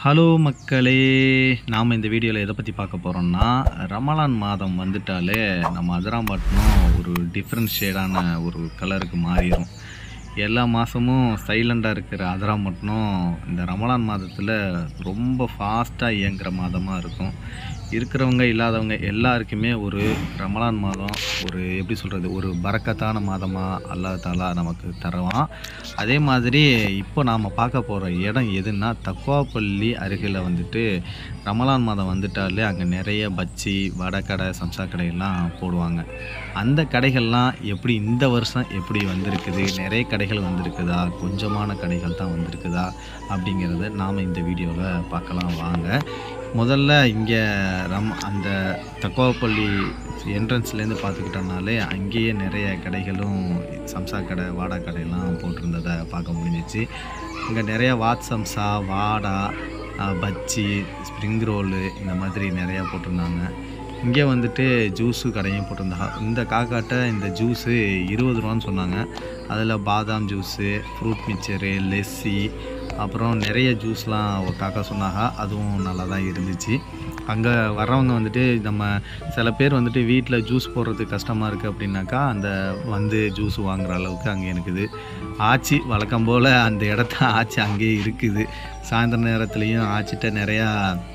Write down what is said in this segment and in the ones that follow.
hello மக்களே நாம் இந்த வீடியோவில் எதை பற்றி பார்க்க போகிறோம்னா ரமலான் மாதம் வந்துட்டாலே நம்ம அதிராம்பட்டினம் ஒரு டிஃப்ரெண்ட் ஷேடான ஒரு கலருக்கு மாறிடும் எல்லா மாதமும் சைலண்டாக இருக்கிற அதிராம்பட்டினம் இந்த ரமலான் மாதத்தில் ரொம்ப ஃபாஸ்ட்டாக இயங்குகிற மாதமாக இருக்கும் இருக்கிறவங்க இல்லாதவங்க எல்லாருக்குமே ஒரு ரமலான் மாதம் ஒரு எப்படி சொல்கிறது ஒரு பறக்கத்தான மாதமாக அல்லாஹ் தாலா நமக்கு தருவான் அதே மாதிரி இப்போ நாம் பார்க்க போகிற இடம் எதுன்னா தக்குவாப்பள்ளி அருகில் வந்துட்டு ரமலான் மாதம் வந்துட்டாலே அங்கே நிறைய பச்சி வடக்கடை சம்சா கடையெல்லாம் போடுவாங்க அந்த கடைகள்லாம் எப்படி இந்த வருஷம் எப்படி வந்திருக்குது நிறைய கடைகள் வந்திருக்குதா கொஞ்சமான கடைகள் தான் வந்திருக்குதா அப்படிங்கிறத நாம் இந்த வீடியோவில் பார்க்கலாம் வாங்க முதல்ல இங்கே ரம் அந்த தக்குவாப்பள்ளி என்ட்ரன்ஸ்லேருந்து பார்த்துக்கிட்டோம்னாலே அங்கேயே நிறைய கடைகளும் சம்சா கடை வாடா கடையெல்லாம் போட்டிருந்ததை பார்க்க முடிஞ்சிச்சு இங்கே நிறைய வாத் சம்சா வாடா ஆஹ், பஜ்ஜி ஸ்ப்ரிங் ரோலு இந்த மாதிரி நிறையா போட்டிருந்தாங்க இங்கே வந்துட்டு ஜூஸு கடையும் போட்டிருந்தாங்க இந்த காக்காட்ட இந்த ஜூஸு இருபது ரூபான்னு சொன்னாங்க அதில் பாதாம் ஜூஸு ஃப்ரூட் மிக்சரு லெஸ்ஸி அப்புறம் நிறைய ஜூஸ்லாம் ஒரு காக்கா சொன்னாங்க அதுவும் நல்லா தான் இருந்துச்சு அங்கே வர்றவங்க வந்துட்டு நம்ம சில பேர் வந்துட்டு வீட்டில் ஜூஸ் போடுறதுக்கு கஷ்டமாக இருக்குது அப்படின்னாக்கா அந்த வந்து ஜூஸ் வாங்குற அளவுக்கு அங்கே இருக்குது ஆச்சி வழக்கம் போல் அந்த இடத்த ஆச்சி அங்கேயே இருக்குது சாயந்தர நேரத்துலேயும் ஆச்சிட்ட நிறையா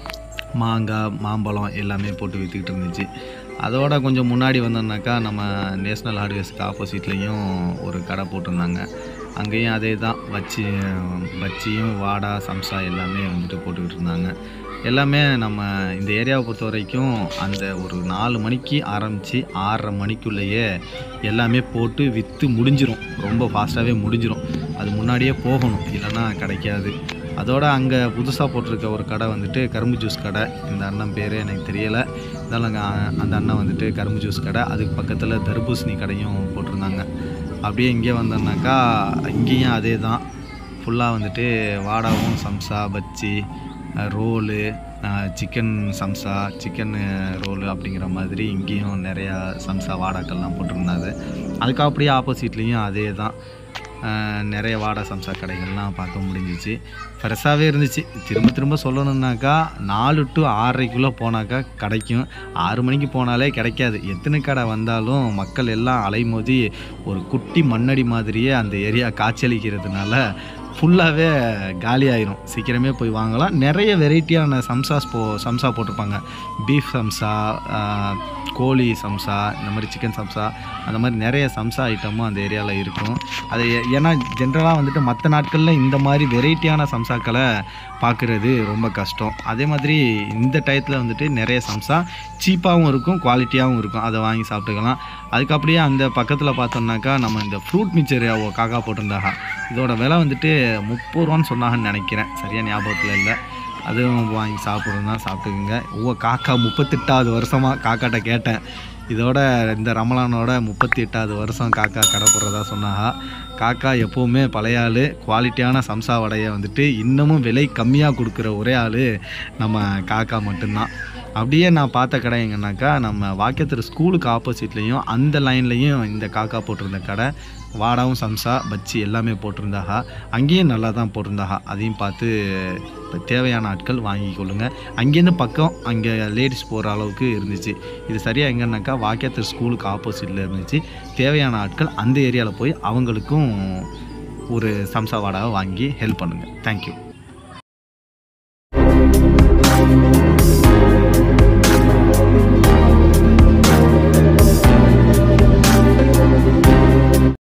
மாங்காய் மாம்பழம் எல்லாமே போட்டு விற்றுக்கிட்டு இருந்துச்சு அதோட கொஞ்சம் முன்னாடி வந்தோம்னாக்கா நம்ம நேஷ்னல் ஹார்ட்வேர்ஸ்க்கு ஆப்போசிட்லேயும் ஒரு கடை போட்டிருந்தாங்க அங்கேயும் அதே தான் வச்சி பச்சியும் வாடா சம்சா எல்லாமே வந்துட்டு போட்டுக்கிட்டு இருந்தாங்க எல்லாமே நம்ம இந்த ஏரியாவை பொறுத்த வரைக்கும் அந்த ஒரு நாலு மணிக்கு ஆரம்பித்து ஆறரை மணிக்குள்ளேயே எல்லாமே போட்டு விற்று முடிஞ்சிரும் ரொம்ப ஃபாஸ்ட்டாகவே முடிஞ்சிரும் அது முன்னாடியே போகணும் இல்லைன்னா கிடைக்காது அதோட அங்கே புதுசாக போட்டிருக்க ஒரு கடை வந்துட்டு கரும்பு ஜூஸ் கடை இந்த அண்ணன் பேர் எனக்கு தெரியலை இருந்தாலும் அங்கே அந்த அண்ணன் வந்துட்டு கரும்பு ஜூஸ் கடை அதுக்கு பக்கத்தில் தர்பூசணி கடையும் போட்டிருந்தாங்க அப்படியே இங்கே வந்தோம்னாக்கா இங்கேயும் அதே தான் ஃபுல்லாக வந்துட்டு வாடாவும் சம்சா பச்சி அஹ், roll chicken samosa chicken roll அப்படிங்கிற மாதிரி இங்கேயும் நிறையா சம்சா வாடாக்கள்லாம் போட்டிருந்தாங்க அதுக்கு அப்படியே ஆப்போசிட்லேயும் அதே தான் அஹ், நிறைய வாடா சம்சா கடைகள்லாம் பார்க்க முடிஞ்சிச்சு ஃப்ரெஷ்ஷாகவே இருந்துச்சு திரும்ப திரும்ப சொல்லணுன்னாக்கா நாலு டு ஆறரைக்குள்ளே போனாக்கா கிடைக்கும் ஆறு மணிக்கு போனாலே கிடைக்காது எத்தனை கடை வந்தாலும் மக்கள் எல்லாம் அலைமோதி ஒரு குட்டி மண்ணடி மாதிரியே அந்த ஏரியா காய்ச்சலிக்கிறதுனால ஃபுல்லாகவே காலி ஆயிரும் சீக்கிரமே போய் வாங்கலாம் நிறைய வெரைட்டியான சம்சாஸ் போ சம்சா போட்டிருப்பாங்க பீஃப் சம்சா ஆஹ், கோழி சம்சா இந்த மாதிரி சிக்கன் சம்சா அந்த மாதிரி நிறைய சம்சா ஐட்டமும் அந்த ஏரியாவில் இருக்கும் அது ஏ- ஏன்னா ஜென்ரலாக வந்துட்டு மற்ற நாட்களில் இந்த மாதிரி வெரைட்டியான சம்சாக்களை பார்க்குறது ரொம்ப கஷ்டம் அதே மாதிரி இந்த டயத்தில் வந்துட்டு நிறைய சம்சா சீப்பாகவும் இருக்கும் குவாலிட்டியாகவும் இருக்கும் அதை வாங்கி சாப்பிட்டுக்கலாம் அதுக்கு அப்படியே அந்த பக்கத்தில் பார்த்தோம்னாக்கா நம்ம இந்த ஃப்ரூட் மிக்சர் காக்கா போட்டிருந்தாங்க இதோட விலை வந்துட்டு முப்பது ரூபான்னு சொன்னாங்கன்னு நினைக்கிறேன் சரியாக ஞாபகத்தில் இல்லை அதுவும் வாங்கி சாப்பிட்றதுனா சாப்பிட்டுக்குங்க ஓ காக்கா முப்பத்தெட்டாவது வருஷமாக காக்காட்ட கேட்டேன் இதோட இந்த ரமலானோட முப்பத்தி எட்டாவது வருஷம் காக்கா கடை போடுறதா சொன்னாங்க காக்கா எப்போவுமே பழைய ஆள் குவாலிட்டியான சம்சா வடையை வந்துட்டு இன்னமும் விலை கம்மியாக கொடுக்குற ஒரே ஆள் நம்ம காக்கா மட்டும்தான் அப்படியே நான் பார்த்த கடை எங்கன்னாக்கா நம்ம வாக்கியத்தர் ஸ்கூலுக்கு ஆப்போசிட்லேயும் அந்த லைன்லேயும் இந்த காக்கா போட்டிருந்த கடை வாடாவும் சம்சா பச்சி எல்லாமே போட்டிருந்தாகா அங்கேயும் நல்லா தான் போட்டிருந்தாகா அதையும் பார்த்து தேவையான ஆட்கள் வாங்கி கொள்ளுங்க அங்கேருந்து பக்கம் அங்கே லேடிஸ் போகிற அளவுக்கு இருந்துச்சு இது சரியாக எங்கன்னாக்கா வாக்கியத்தர் ஸ்கூலுக்கு ஆப்போசிட்டில் இருந்துச்சு தேவையான ஆட்கள் அந்த ஏரியாவில் போய் அவங்களுக்கும் ஒரு சம்சா வாடாவை வாங்கி ஹெல்ப் பண்ணுங்கள் தேங்க்யூ